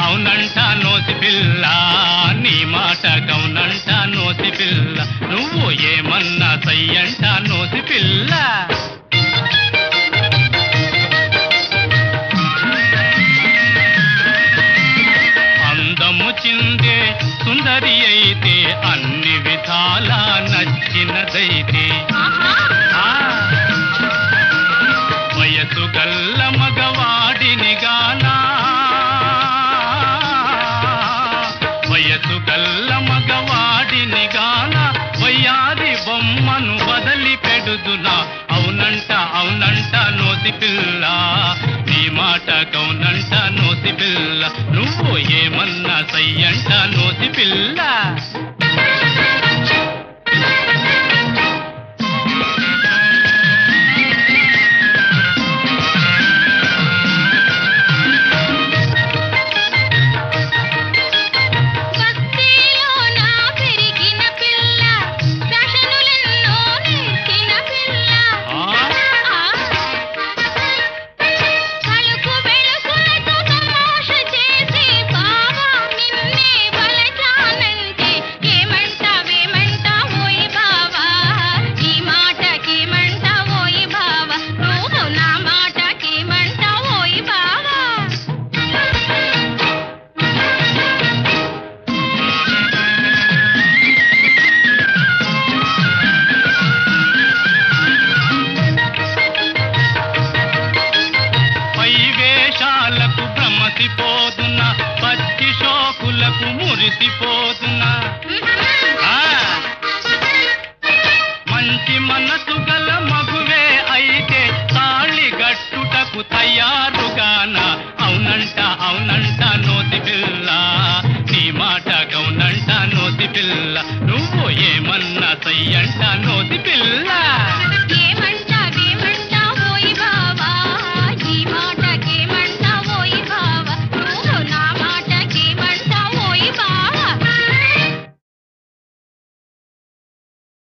అవునంట నోసి పిల్ల నీ మాట గౌనంట నోసి పిల్ల నువ్వు ఏమన్నా సయ్యంట నోసి పిల్ల అందము చిందే సుందరి అయితే అన్ని విధాలా నచ్చినదైతే ఆహా ఆ వయసు గల్ల మగవాడిని గానా వయసు గల్ల మగవాడిని గాన వయ్యారి బొమ్మను వదలి పెడుదునా అవునంట అవునంట నోసి పిల్ల నీ మాట కౌనంట నోసి పిల్ల నువ్వు ఏమన్నా సయ్యంట నోసి పిల్ల బస్తీలోన పెరిగిన పిల్ల ఫ్యాషనులెన్నో నేర్చిన పిల్ల ఆ? ఆ. తలుపు వెలుగులతో తమాష చేసి బావా నిన్నే వలచానంటే ఏమంటావేమంటావోయ్ బావా ఈ మాటకేమంటావోయ్ బావా నువ్వు నా మాటకేమంటావోయ్ బావా పై వేషాలకు భ్రమసిపోతున్నా పచ్చి షోకులకు మురిసిపోతున్నా ఆ మంచి మనసు గల మగువే అయితే తాళి గట్టుటకు తయారుగాన అవునంట అవునంట నోతి పిల్ల నీ మాట గౌనంట నోతి పిల్ల నువ్వు ఏమన్నా సయ్యంట నోతి పిల్ల